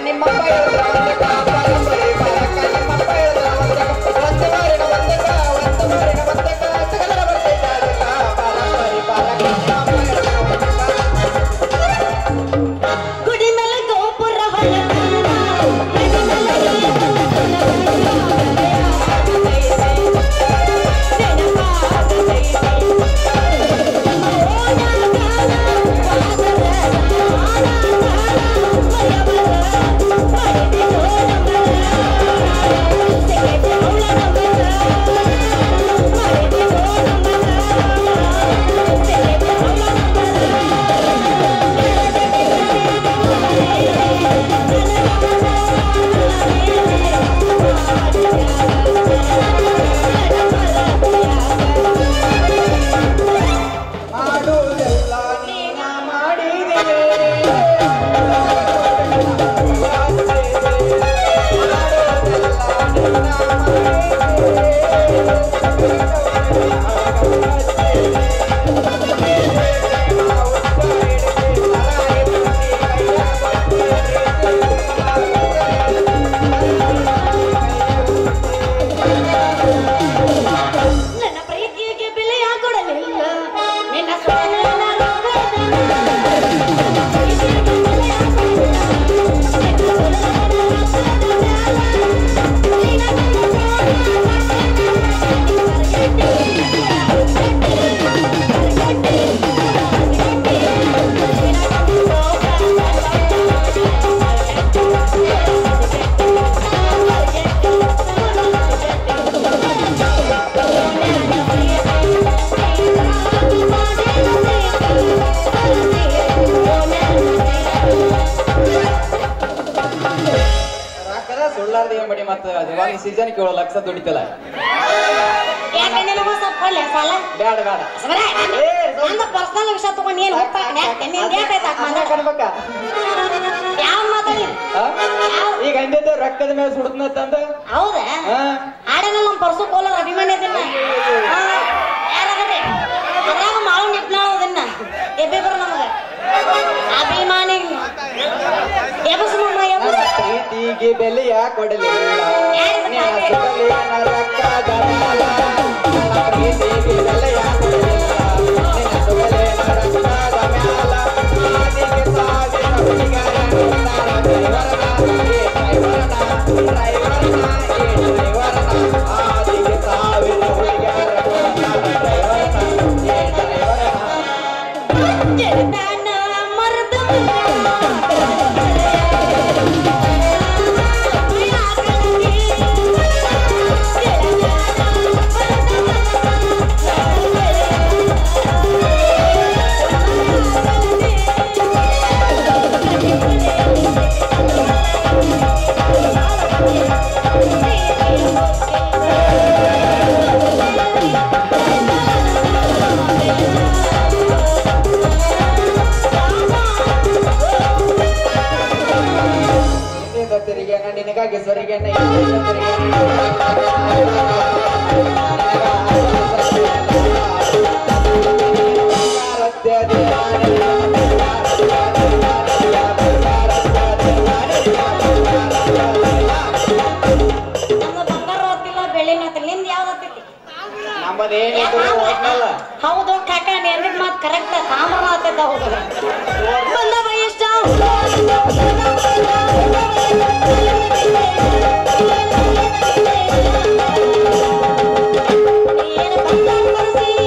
ನಿಮ್ಮಪ್ಪ ಹೇಳಿದ್ರ ಒಂದಕ್ಕ ಪರಂಪರೆ ಬಾರಕ್ಕ ನಿಮ್ಮಪ್ಪ ಹೇಳಿದ್ರ ಒಂದಕ್ಕ ಒಂದು ಮಾರಿನ ಒಂದಕ್ಕ ಒಂದು ಮಾರಿನ ಒಂದಕ್ಕ ಸಗದರ ಬರ್ತೈತ ಅದಕ್ಕ ಪರಂಪರೆ ಬಾರಕ್ಕ ನಿಮ್ಮಪ್ಪ ಹೇಳಿದ್ರ ಒಂದಕ್ಕ ಗುಡಿ ಮೇಲೆ ಗೋಪುರ ಹೊಲಕಲ್ಲ, ಗುಡಿ ಮೇಲೆ ಮಾಡುವುದೆಲ್ಲ ನೀನ ಮಾಡಿದೆ ನನ್ನ ಪ್ರೀತಿಗೆ ಬೆಲೆಯ ಕೊಡಲಿಲ್ಲ ನಿನ್ನ ಸೋಲನ ರೊಕ್ಕದ ಪ್ರೀತಿಗೆ ಬೆಲೆಯ ಕೊಡಲಿಲ್ಲ. ನಿನ್ನ ಸೋಲನ ರೊಕ್ಕದ ನಿನ್ನ ರೊಕ್ಕದ ಸುಳ್ಳಾರ್ದ ಏನ್ ಮಾಡಿ ಮತ್ತ ಅದು ಇವಾಗ ಸೀಸನ್ ಕೇಳೋ ಲಕ್ಷ ದುಡಿತಲ್ಲ ಯಾಕೆ ನಿನಗೂ ಸ್ವಲ್ಪ ಒಳ್ಳೆ ಸಾಲ ಬೇಡ ಬೇಡ ಸಮರೆ, ಏ, ನನ್ನ ಪರ್ಸನಲ್ ವಿಷಯ ತಗೊಂಡು ಏನ್ ಹೋಗ್ತಾ ನಿಂದ ಏಟೈತೆ ಮಾತಾಡ ಕನ್ಬೇಕ ಯಾವ ಮಾತಾಡಿ ಈಗ ಅಂದಿದ್ದ ರೊಕ್ಕದ ಮೇಲೆ ಸುಡತ್ನಂದ ಹೌದಾ ಹಾ ಆಡನ ನಮ್ಮ ಪರ್ಸು ಕೋಲರ್ ಅಭಿಮಾನಿ ಅದನ್ನ ಯಾರಾಗದೆ ಅದ್ರಾಗ ಮಾವು ನಿಪ್ನಾಳ ಅದನ್ನ ಎಬ್ಬಿಬ್ರು ನಮಗ ಅಭಿಮಾನಿ ಎಬಸ್ ನಮ್ಮ ಎಬಸ್ ನನ್ನ ಪ್ರೀತಿಗೆ ಬೆಲೆಯ ಕೊಡಲಿಲ್ಲ ನಿನ್ನ ಸುಡಲಿನ ರೊಕ್ಕದ ಮ್ಯಾಲ. ನನ್ನ ಪ್ರೀತಿಗೆ ಬೆಲೆಯ ಕೊಡಲಿಲ್ಲ ನಿನ್ನ ಸುಡಲಿನ ರೊಕ್ಕದ ಮ್ಯಾಲ. ಮಾತಿಗೆ ಸಾವಿರ ಹುಡುಗರ ನೋಡ್ತಾರ ಡ್ರೈವರನ, ಏ ಡ್ರೈವರನ, ಡ್ರೈವರನ, ಏ ಡ್ರೈವರನ. ಆದಿಗೆ ಸಾವಿರ ಹುಡುಗರ ನೋಡ್ತಾರ ಡ್ರೈವರನ, ಏ ಡ್ರೈವರನ. ಜಡತಾನ ಮರದ ಹಿಂದಿಂದ ತಿರುಗೇನ ನಿನಗಾಗಿ ಸರಿಗೇನ ಹಿಂದಿಂದ ತಿರುಗೇನ ನಮ್ಮ ಬಂಗಾರ ಹೊತ್ತಿಲ್ಲ ಬೆಳ್ಳಿ ಮಾತಿಲ್ಲ ನಿಂದ ಯಾವ್ದು ಹತ್ತೈತಿ ನಮ್ಮದೇನಿದ್ರು ಒಟ್ನಲ್ಲ ಹೌದು ಕಾಕ ನಿಂದ ಮಾತು ಕರೆಕ್ಟ್ ತಾಮ್ರ ಮಾತೈತ ಹೌದು ಬಂದವ ಇಷ್ಟ ಏನು ಬಂಗಾರ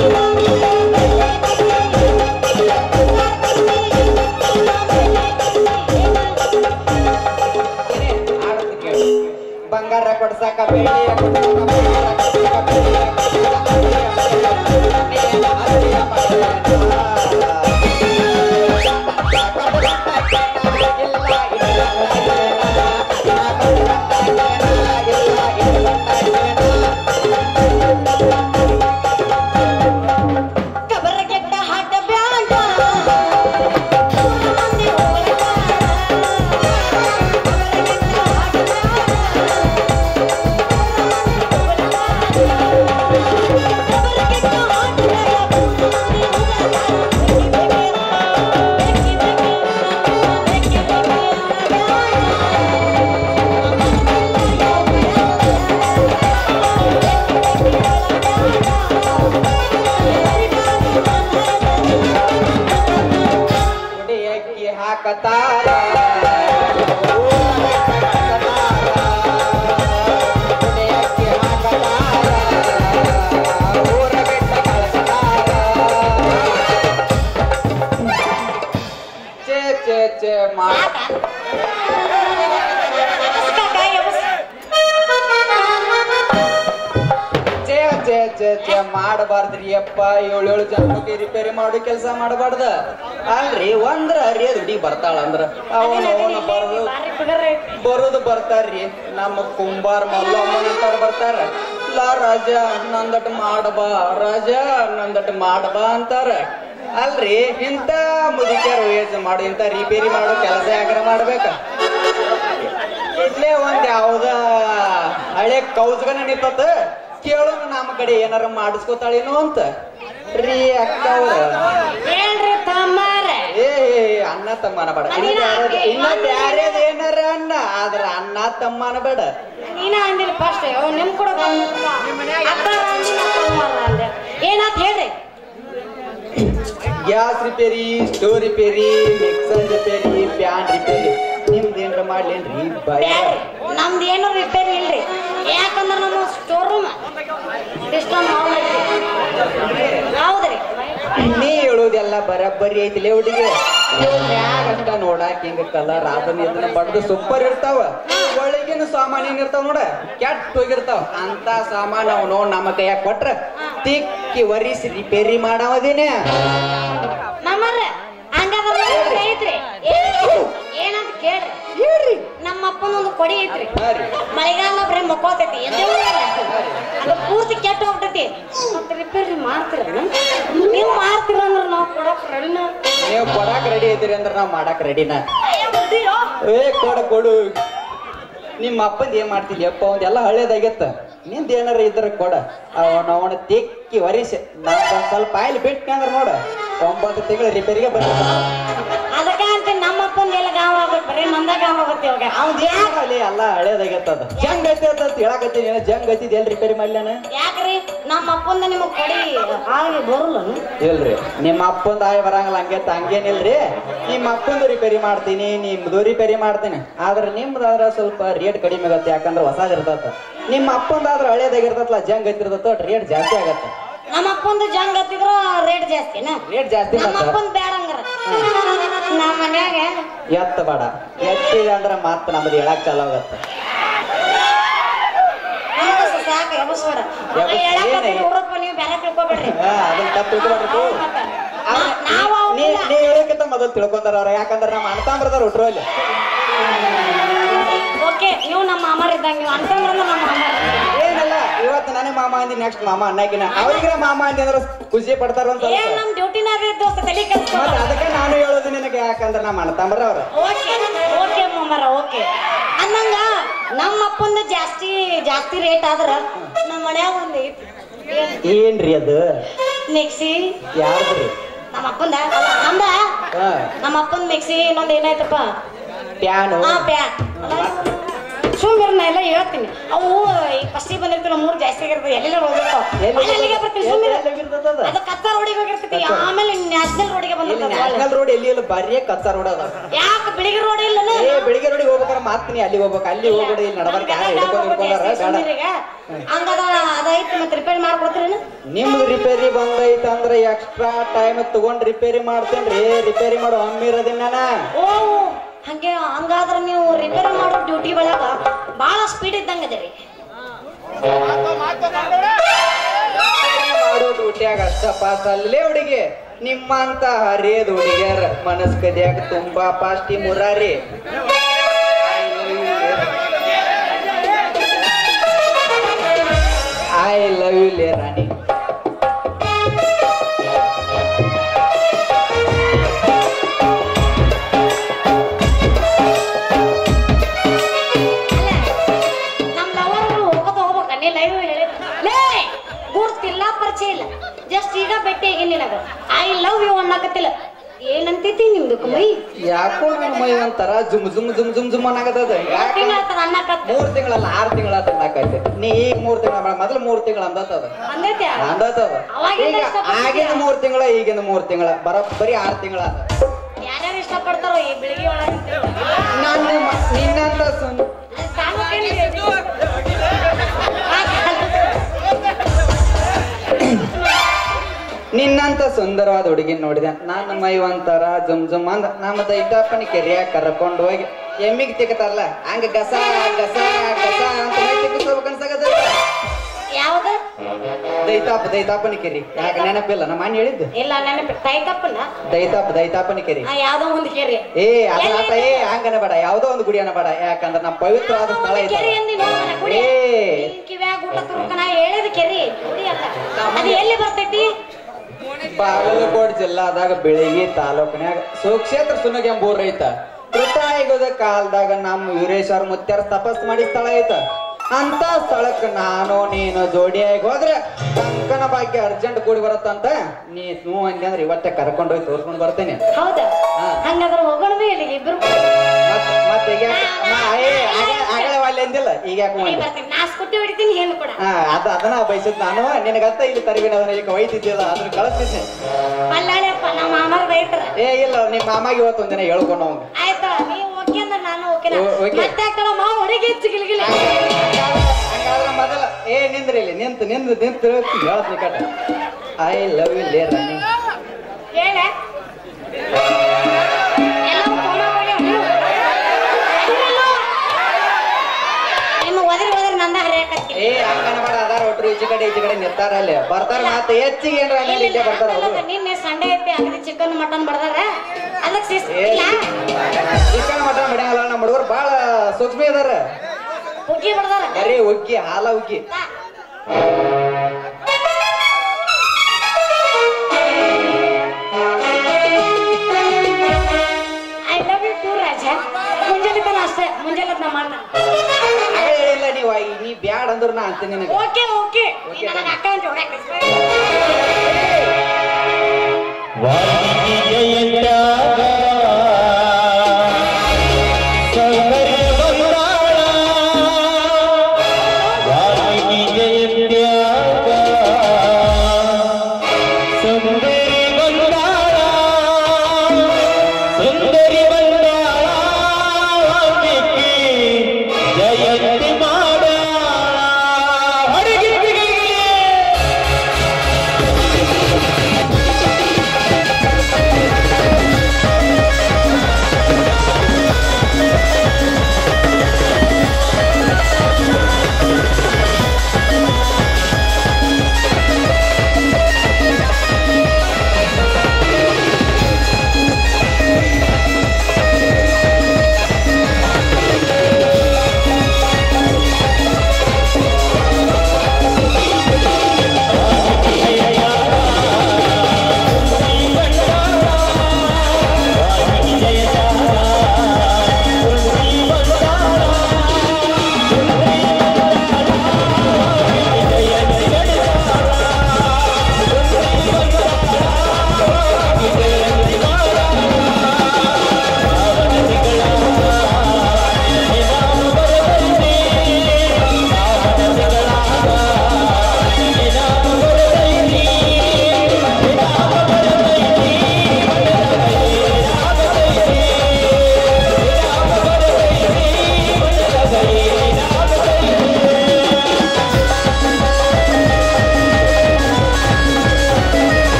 ಬಂಗಾರ ಕೊಡ್ಸಾಕ ಬೆಳ್ಳಿಯ ಕೊಡ್ಸಾಕ ಬಂಗಾರ ಕೊಡ್ಸಾಕ ಬೆಳ್ಳಿಯ ಕೊಡ್ಸಾಕ ಬೆಳ್ಳಿಯ ಕೊಡ್ಸಾಕ ನೀನು ಅಲ್ಲಿಯ ಮಾಡಬೇಡ. ಮಾಡ ಸಾಕಾ? ಎಬ್ಸ್ ಕಾಕ, ಎಬ್ಸ್. ಚೇ ಚೇ ಚೇ ಚೇ ಮಾಡಬಾರ್ದ್ರಿ ಅಪ್ಪ ಏಳು ಏಳು ಜನಕ್ಕೆ ರಿಪೇರಿ ಮಾಡೋ ಕೆಲಸ ಮಾಡಬಾರ್ದ ಅಲ್ರಿ ಒಂದ್ರ ಅರಿಯದ್ ಹುಡುಗಿ ಬರ್ತಾಳ ಅಂದ್ರ ಅವನ ಅವನ ಬರೋದು ಬಾರಿ ಬಿಗರ್ ಐತಿ. ಬರೋದು ಬರ್ತಾರ್ರಿ ನಮ್ಮ ಕುಂಬಾರ ಮಲ್ಲಮ್ಮನಂತಾರ ಬರ್ತಾರ ಲಾ ರಾಜ ನಂದಟ್ ಮಾಡಬಾ ರಾಜ ನಂದಟ್ ಮಾಡಬಾ ಅಂತಾರ ಅಲ್ರಿ ಇಂತ ಮುದುಕ್ಯಾರ ವಯಸ್ಸು ಮಾಡು ಇಂತ ರಿಪೇರಿ ಮಾಡೋ ಕೆಲಸ ಯಾಕಾರ ಮಾಡ್ಬೇಕ ಇಲ್ಲೇ ಒಂದ್ ಯಾವ್ದ ಹಳೆ ಕೌಸ್ಗನ ನಿಂತತ ಕೇಳೋಣ ನಮ್ಮ ಕಡೆ ಏನಾರ ಮಾಡಿಸ್ಕೊತಾಳೇನೋ ಅಂತ ರೀ ಅಕ್ಕ ಅವ್ರ ಹೇಳ್ರಿ ತಮ್ಮಾರ ಏ ಅಣ್ಣ ತಮ್ಮನ ಬೇಡ ಇನ್ನ ಬ್ಯಾರೇದ್- ಇನ್ನ ಬ್ಯಾರೇದ್ ಏನಾರ ಅನ್ನ ಆದ್ರ ಅಣ್ಣ ತಮ್ಮನ ಬೇಡ ನೀನ ಅಂದಿಲ್ಲ ಫಸ್ಟ್ ನಿಮ್ ಕೂಡ ಅಪ್ಪಾರ ಅಂದಿಲ್ಲ ತಮ್ಮಾರ ಅಂದೆ ಏನಾತ್ ಹೇಳ್ರಿ gas repair stove repair mixer repair pan repair ನಿಮ್ದು ಏನ್ರ ಮಾಡ್ಲೇನ್ರಿ ಭಯ ಬ್ಯಾಡ್ರಿ. ನಮ್ದು ಏನು ರಿಪೇರಿ ಇಲ್ರಿ ಯಾಕಂದ್ರ ನಮ್ಮ ಸ್ಟೋರ್ ರೂಮ್ ಸಿಸ್ಟಮ್ ಹೌದ್ರಿ ನೀ ಹೇಳೋದೆಲ್ಲ ಬರಬ್ಬರಿ ಐತಿಲೇ ಹುಡುಗಿ ಇವ್ ಮ್ಯಾಗ ಅಷ್ಟ ನೋಡಾಕ ಹಿಂಗ ಕಲರ್ ಅದನ್ನ ಇದನ್ನ ಬಡ್ದು ಸೂಪರ್ ಇರ್ತಾವ ಒಳಗಿನ ಸಾಮಾನ್ ಏನ್ ಇರ್ತಾವ ನೋಡ ಕೆಟ್ಟ ಹೋಗಿರ್ತಾವ ಅಂತ ಸಾಮಾನ್ ಅವ್ ನೋಡ್ ನಮ್ಮ ಕೈಯಾಗ ಕೊಟ್ರ ತಿಕ್ಕಿ ಒರಿಸಿ ರಿಪೇರಿ ಮಾಡಾವದೇನೆ ನಮ್ಮರ್ರ ಹಂಗಾದ್ರ ನಮ್ದು ಐತ್ರಿ ಏನಂತ ಕೇಳ್ರಿ ಹೇಳ್ರಿ ನಮ್ಮ ಅಪ್ಪನೊಂದು ಕೊಡಿ ಐತ್ರಿ ಹಾ ರೀ. ಮಳೆಗಾಲ ಬರೀ ಮಕ್ಕೋತೈತಿ ಎದ್ದೇಳೂ ಇಲ್ಲ. ಅದು ಪೂರ್ತಿ ಕೆಟ್ಟ ಹೋಗ್ತೈತಿ ಮತ್ತೆ ರಿಪೇರಿ ಮಾಡ್ತೀರ ನೀವು ಮಾಡ್ತೀರ ಅಂದ್ರೆ ನಾವು ಕೊಡಕ್ ರೆಡಿನ ನೀವು ಕೊಡಾಕ್ ರೆಡಿ ಐತಿರಿ ಅಂದ್ರ ನಾವ್ ಮಾಡಾಕ್ ರೆಡಿನ ಏ ಕೊಡ ಕೊಡು ನಿಮ್ಮ ಅಪ್ಪಂದ ಏನ್ ಮಾಡ್ತಿಲ್ಲ ಅಪ್ಪ ಅವಂದೆಲ್ಲ ಹಳೇದಾಗತ್ತ ನಿಂದ ಏನಾರ ಇದ್ರ ಕೊಡ ಅವನ ಅವನ ತೆಕ್ಕಿ ವರಿಸಿ ನಂದೊಂದ್ ಸ್ವಲ್ಪ ಆಯ್ಲ್ ಬಿಟ್ನಂದ್ರ ನೋಡ ಒಂಬತ್ತು ತಿಂಗಳ ರಿಪೇರಿಗೆ ಬಂದ ಅದಕ್ಕ ಅಂತ ನಮ್ಮ ಅಪ್ಪನ ಎಲ್ಲ ಗಾಂವ್ ಆಗ್ಬೇಕು ಬರೀ ನಂದ ಗಾಂವ್ ಆಗುತ್ತೆ ಇವಾಗ ಅವ್ನ್ ಅಲ್ಲಿ ಎಲ್ಲ ಹಳೇದಾಗತ್ತ ಅದ ಜಂಗ್ ಐತಿ ಅಂತ ಹೇಳಕತ್ತೀನಿ ಏನೋ ಜಂಗ್ ಐತಿ ಎಲ್ಲಿ ರಿಪೇರಿ ಮಾಡ್ಲಾನ ಯಾಕ್ರಿ ನಮ್ಮ ಅಪ್ಪಂದ ನಿಮಗ್ ಕೊಡಿ ಹಾಗೆ ಬರಲ್ಲ ಇಲ್ರಿ ನಿಮ್ಮ ಅಪ್ಪಂದ ಆಯ್ ಬರಂಗಿಲ್ಲ ಹಂಗೆ ಹಂಗೇನಿಲ್ರಿ ನಿಮ್ಮ ಅಪ್ಪಂದು ರಿಪೇರಿ ಮಾಡ್ತೀನಿ ನಿಮ್ದು ರಿಪೇರಿ ಮಾಡ್ತೀನಿ ಆದ್ರೆ ನಿಮ್ದಾದ್ರ ಸ್ವಲ್ಪ ರೇಟ್ ಕಡಿಮೆ ಆಗತ್ತೆ ಯಾಕಂದ್ರೆ ಹೊಸದ್ ಇರ್ತತ ನಿಮ್ಮ ಅಪ್ಪಂದಾದ್ರ ಹಳೇದಾಗಿರ್ತತಲ್ಲ ಜಂಗ್ ಐತಿರ್ತತ ರೇಟ್ ಜಾಸ್ತಿ ಆಗತ್ತ ನಮ್ಮ ಅಪ್ಪಂದು ಜಂಗ್ ಹತ್ತಿದ್ರ ರೇಟ್ ಜಾಸ್ತಿನ ರೇಟ್ ಜಾಸ್ತಿ ನಮ್ಮ ಮತ್ತ ಅಪ್ಪಂದ್ ಬೇಡ ಹಂಗಾರ ನಮ್ಮ ಮನ್ಯಾಗ ಎತ್ತ ಬೇಡ ಎತ್ತಿದೆ ಅಂದ್ರ ಮತ್ತ ನಮ್ದು ಹೇಳಕ್ ಚಾಲು ಆಗತ್ತ ಎಬ್ಬಸ್ ಸಾಕು ಎಬ್ಬಸ್ಬೇಡ ಎಬ್ಬಸ್ ಹೇಳಕತ್ತೀನಿ ಏನೇ? ಹುಡುಗಪ್ಪ ನೀವು ಬೇರೆ ತಿಳ್ಕೊಬೇಡ್ರಿ ಹಾ, ಅದನ್ನ ತಪ್ಪು ತಿಳ್ಕೊಬಾರ್ದು ಮತ್ತೆ ನಾ- ನಾವು ನೀ ಅವ್ರನ್ನ- ನೀ ಹೇಳಕ್ಕಿಂತ ಮೊದಲು ತಿಳ್ಕೊಂತಾರ ಅವ್ರ ಯಾಕಂದ್ರ ನಮ್ಮ ಅಣ್ತಾಂಬ್ರದಾರ ಹುಟ್ರು ಅಲ್ಲಿ ಓಕೆ ನೀವು ನಮ್ಮ ಮಾಮಾರ್ ಇದ್ದಂಗೆ ನೀವು ಅಂತಂದ್ರೆ ನಮ್ಮ ಮಾಮಾರ್ ಏನಲ್ಲ ಇವತ್ತು ನನಗೆ ಮಾಮ ಅಂದಿ ನೆಕ್ಸ್ಟ್ ಮಾಮ ಅನ್ನಕಿನ ಅವ್ರಿಗೆ ಮಾಮ ಅಂದಿ ಅಂದ್ರೆ ಖುಷಿ ಪಡ್ತಾರ ಅಂತ ಏನ್ ನಮ್ ಡ್ಯೂಟಿನ ಅದೇ ದೋಸ್ತ ತಲೆ ಕೆಲ್ಸ ಮತ್ತೆ ಅದಕ್ಕೆ ನಾನು ಹೇಳೋದು ನಿನಗೆ ಯಾಕಂದ್ರೆ ನಮ್ಮ ಅಣ್ಣತಂಬ್ರ ಅವ್ರ ಓಕೆ ಓಕೆ ಮಾಮಾರ ಓಕೆ ಅಂದಂಗ ನಮ್ಮ ಅಪ್ಪಂದ ಜಾಸ್ತಿ ಜಾಸ್ತಿ ರೇಟ್ ಆದ್ರ ನಮ್ಮ ಮನ್ಯಾಗ ಒಂದ್ ಐತಿ ಏನ್ರಿ ಅದು ಮಿಕ್ಸಿ ಯಾರ್ದ್ರಿ ನಮ್ಮ ಅಪ್ಪಂದ ಅಲ್ಲ, ನಮ್ದ ಹಾ ನಮ್ಮ ಅಪ್ಪಂದ ಮಿಕ್ಸಿ ಇನ್ನೊಂದ್ ಏನಾಯ್ತಪ್ಪ ಪ್ಯಾನು ಹಾ ಪ್ಯಾನ್ ಸುಮ್ಮನೆ ನಾ ಎಲ್ಲ ಹೇಳ್ತೀನಿ ಅವು ಈ ಫಸ್ಟಿಗೆ ಬಂದಿರ್ತಾರ ಮೂರು ಜಾಸ್ತಿ ಆಗಿರ್ತದೆ ಎಲ್ಲೆಲ್ಲ ಹೋಗಿರ್ತಾವ ಎಲ್ಲಿ- ಅಲ್ಲಿಗೆ ಬರ್ತೀನಿ ಎಲ್ಲಿ- ಸುಮ್ಮನೆ ಎಲ್ಲಿಗಿರ್ತದ ಅದು? ಅದು ಕತ್ತ ರೋಡಿಗೆ ಹೋಗಿರ್ತೈತಿ ಆಮೇಲೆ ನ್ಯಾಷನಲ್ ರೋಡಿಗೆ ಇಲ್ಲಿ ಬಂದಿರ್ತದೆ ನ್ಯಾಷನಲ್ ರೋಡ್ ಎಲ್ಲಿ ಇಲ್ಲ ಬರೀ ಕಚ್ಚಾ ರೋಡ್ ಅದ ಯಾಕೆ ಬಿಳಿಗಿ ರೋಡ್ ಇಲ್ಲ ಏ ಬೆಳಿಗ್ಗೆ ರೋಡಿಗೆ ಹೋಗ್ಬೇಕಾರೆ ಮಾತ್ನಿ ಅಲ್ಲಿ ಹೋಗ್ಬೇಕು ಅಲ್ಲಿ ಹೋಗ್ಬೇಡಿ ಇಲ್ಲಿ ನಡಬಾರ್ಕ ಯಾರು ಹಿಡ್ಕೊಂಡು ಹಿಡ್ಕೊಂಡಾರ ಬೇಡ ಹಂಗದ ಅದೈತಿ ಮತ್ತೆ ರಿಪೇರಿ ಮಾಡ್ಕೊಡ್ತೀರೇನು ನಿಮ್ದು ರಿಪೇರಿ ಬಂದೈತೆ ಅಂದ್ರೆ ಎಕ್ಸ್ಟ್ರಾ ಟೈಮ್ ತಗೊಂಡ್ ರಿಪೇರಿ ಮಾಡ್ತೇನ್ರಿ ರಿಪೇರಿ ಮಾಡೋ ಹಮ್ಮಿರೋದಿನ ಓ ಹಂಗೆ ಹಂಗಾದ್ರೆ ನೀವು ರಿಪೇರಿ ಮಾಡೋ ಡ್ಯೂಟಿ ಒಳಗ ಭಾಳ ಸ್ಪೀಡ್ ಇದ್ದಂಗ ಅದರಿ ಮಾಡೋ ಡ್ಯೂಟಿಯಾಗ ಅಷ್ಟ ಪಾಸ್ ಅಲ್ಲೇ ಹುಡುಗಿ ನಿಮ್ಮಂತ ಹರಿಯದ ಹುಡುಗಿಯರ ಮನಸ್ ಕದಿಯಾಗ ತುಂಬಾ ಪಾಸ್ಟಿ ಮುರಾರಿ ಐ ಲವ್ ಯು ಲೇ ರಾಣಿ ನಮ್ ಲವರ್ ಹೋಗೋದು ಹೋಗ್ಬೇಕ ನೀ ಲೈವ್ ಹೇಳಿದ ಲೇ ಗುರ್ತಿಲ್ಲ ಪರಿಚಯ ಇಲ್ಲ ಜಸ್ಟ್ ಈಗ ಭೇಟಿ ಆಗಿ ನಿನಗ ಐ ಲವ್ ಯು ಅನ್ನಕತ್ತಿಲ್ಲ ಏನಂತೈತಿ ನಿಮ್ದು ಮೈ ಯಾಕೋ ನನ್ನ ಮೈ ಒಂಥರ ಜುಮ್ ಜುಮ್ ಜುಮ್ ಜುಮ್ ಜುಮ್ ಅನ್ನಕತ್ತದ ಯಾಕ ತಿಂಗಳ ಅನ್ನಕತ್ತ ಮೂರ್ ತಿಂಗಳಲ್ಲ ಆರ್ ತಿಂಗಳ ಅನ್ನಕೈತೆ ನೀ ಈಗ ಮೂರ್ ತಿಂಗಳ ಮೊದಲು ಮೂರ್ ತಿಂಗಳ ಅಂದತ್ತದ ಅಂದೈತಿ ಅಂದತ್ತದ ಅವಾಗಿಂದ ಈಗ ಇಷ್ಟಪಡ್ತಿದ್ಯಾ? ಆಗಿನ ಮೂರ್ ತಿಂಗಳ ಈಗಿನ ಮೂರ್ ತಿಂಗಳ ಬರೋಬ್ಬರಿ ಆರ್ ತಿಂಗಳ ಯಾರ್ಯಾರು ಇಷ್ಟಪಡ್ತಾರೋ ಈ ಬೆಳಿಗ್ಗೆ ಒಳಗೆ ನಾನು ನಿನ್ನಂತ ಸುನ್ ನಿನ್ನಂತ ಸುಂದರವಾದ ಹುಡುಗಿನ ನೋಡಿದೆ ನನ್ನ ಮೈ ಒಂಥರ ಜುಮ್ ಜುಮ್ ಅಂದ ನಮ್ಮ ದೈತಾಪನಿ ಕೆರಿಯಾಗ ಕರ್ಕೊಂಡು ಹೋಗಿ ಎಮ್ಮಿಗೆ ತಿಕ್ಕತಾರಲ್ಲ ಹಂಗ ಗಸ ಗಸ ಗಸ ಅಂತ ಮೈ ತಿಕ್ಕಿಸ್ಕೋಬೇಕು ಅನ್ಸಾಗದ ಯಾವ್ದು ದೈತಾಪ ದೈತಾಪನಿ ಕೆರಿ ಯಾಕ ನೆನಪಿಲ್ಲ ನಮ್ಮ ಅಣ್ಣ ಹೇಳಿದ್ದು ಇಲ್ಲ ನೆನಪಿ ತೈತಪ್ಪನ ದೈತಾಪ ದೈತಾಪನಿ ಕೆರಿ ಆ ಯಾವ್ದೋ ಒಂದು ಕೇರಿ ಏ ಅದ ಆತ ಏ ಹಂಗನ ಬೇಡ ಯಾವ್ದೋ ಒಂದು ಗುಡಿ ಬೇಡ ಯಾಕಂದ್ರ ನಮ್ಮ ಪವಿತ್ರವಾದ ಸ್ಥಳ ಐತ ಕೆರಿ ಅಂದಿ ನೋಡ್ತಾನೆ ಗುಡಿ ಏ ಕಿವ್ಯಾಗ ಊಟ ತುರುಕನ ಹೇಳಿದ ಕೆರಿ ಗುಡಿ ಅಲ್ಲ ಅದು ಎಲ್ಲಿ ಬರ್ತೈತಿ ಬಾಗಲಕೋಟೆ ಜಿಲ್ಲಾದಾಗ ಬೆಳಗಿ ತಾಲೂಕಿನ್ಯಾಗ ಸುಕ್ಷೇತ್ರ ಸುನಗ ಎಂಬ ಊರ್ ಐತ ಕೃತಾಯುಗದ ಕಾಲದಾಗ ನಮ್ಮ ವೀರೇಶ್ವರ ಮುತ್ಯಾರ ತಪಸ್ ಮಾಡಿ ಸ್ಥಳ ಐತ ಅಂತ ಸ್ಥಳಕ್ಕ ನಾನು ನೀನು ಜೋಡಿಯಾಗಿ ಹೋದ್ರೆ ಕಂಕನ ಭಾಗ್ಯ ಅರ್ಜೆಂಟ್ ಕೂಡಿ ಬರತ್ತಂತ ನೀ ಹ್ಞೂ ಹಂಗೆ ಅಂದ್ರೆ ಇವತ್ತೇ ಕರ್ಕೊಂಡು ಹೋಗಿ ತೋರ್ಸ್ಕೊಂಡ್ ಬರ್ತೇನೆ ಹೌದಾ ಹಾ. ಹಂಗಾದ್ರೆ ಹೋಗೋಣ ಬಿ ಇಲ್ಲಿಗೆ ಇಬ್ರು ಮತ್ ಮತ್ತೆ ಈಗ ಯಾಕ್- ನಾ ಏ ಆಗ- ಆಗಲೇ ಅಲ್ಲಿ ಅಂದಿಲ್ಲ ಈಗ ಯಾಕೆ ನೀ ಮಾಡಿ ಬರ್ತೀನಿ ನಾ ಸ್ಕೂಟಿ ಹೊಡಿತೀನಿ ಏನು ಕೂಡ ಹಾ ಅದ ಅದನ್ನ ಬಯಸಿದ್ ನಾನು ನಿನಗತ್ತ ಇಲ್ಲಿ ತರಬಿನ ಅದನ್ನ ಈಗ ಒಯ್ತಿದ್ದಿಲ್ಲ ಅದ್ರ ಕಳಿಸ್ತೀನಿ ಪಲ್ಲಾಳಿಯಪ್ಪ ನಮ್ಮ ಮಾಮರ ಬೈತಾರ ಏ ಇಲ್ಲ ನಿಮ್ಮ ಮಾಮಾಗಿ ಇವತ್ತು ಒಂದಿನ ಹೇಳ್ಕೊಂಡು ಅವಂಗ ಆಯ್ತಾ ನೀವು ಓಕೆ ಅಂದ್ರೆ ನಾನು ಓಕೆ ಓ- ಓಕೆ. ಮತ್ತೆ ಹಾಕಲ್ಲ ಮಾವ ಹೊರಗೆ ಹೆಚ್ಚು ಗಿಲ್ಗಿಲಿ ಹಂಗಾದ್ರೆ ಮೊದಲ ಏ ನಿಂದ್ರಿ ಇಲ್ಲಿ ನಿಂತು ನಿಂತು ನಿಂತು ಹೇಳತ್ ನಿಕಟ ಐ ಲವ್ ಯು ಲೇ ರನ್ನಿಂಗ್ ಹೇಳ ಎಲ್ಲವೂ ಫೋನ್ ಮಾಡ್ಯಾವ ನೀವು ಅದಿರಲ್ಲ. ನಿಮ್ಮ ಒದರಿ ಒದರಿ ನಂದ ಹರಿಯಾಕತ್ತಿ ಏ ಹಂಗನ ಬೇಡ ಅದಾರ ಒಟ್ರು ಈಚೆ ಕಡೆ ಈಚೆ ಕಡೆ ನಿಂತಾರ ಅಲ್ಲಿ ಬರ್ತಾರ ಮತ್ತೆ ಹೆಚ್ಚಿಗೆ ಏನ್ರ ಅಲ್ಲಿ ಇಲ್ಲೇ ಬರ್ತಾರ ಅವರು ನಿನ್ನೆ ಸಂಡೆ ಐತಿ ಅಂಗಡಿ ಚಿಕನ್ ಮಟನ್ ಬಡದಾರ ಅದಕ್ಕೆ ಶಿಸ್ತು ಏ ಇಲ್ಲ ಚಿಕನ್ ಮಟನ್ ಬಿಡಂಗಲ್ಲ ನಮ್ಮ ಹುಡುಗರು ಬಾಳ ಸೂಕ್ಷ್ಮ ಇದಾರ ಹುಗ್ಗಿ ಬಡದಾರ ಬರೀ ಉಗ್ಗಿ ಹಾಲ ಉಗ್ಗಿ ಐ ಲವ್ ಯು ಟೂ ರಾಜ ಮುಂಜಾನೆ ತನ ಅಷ್ಟೇ ಮುಂಜಾನೆ ನಾ ಮಾಡ್ತಾನೆ ಹಾಗೆ ಹೇಳಿಲ್ಲ ನೀವು ನೀ ಬ್ಯಾಡ ಅಂದ್ರ ನಾ ಅಂತೀನಿ ನಿನಗೆ ಓಕೆ ಓಕೆ ಓಕೆ, ನನಗೆ ಅಕ್ಕ ಅಂತ ಹೊಡ್ಯಾಕ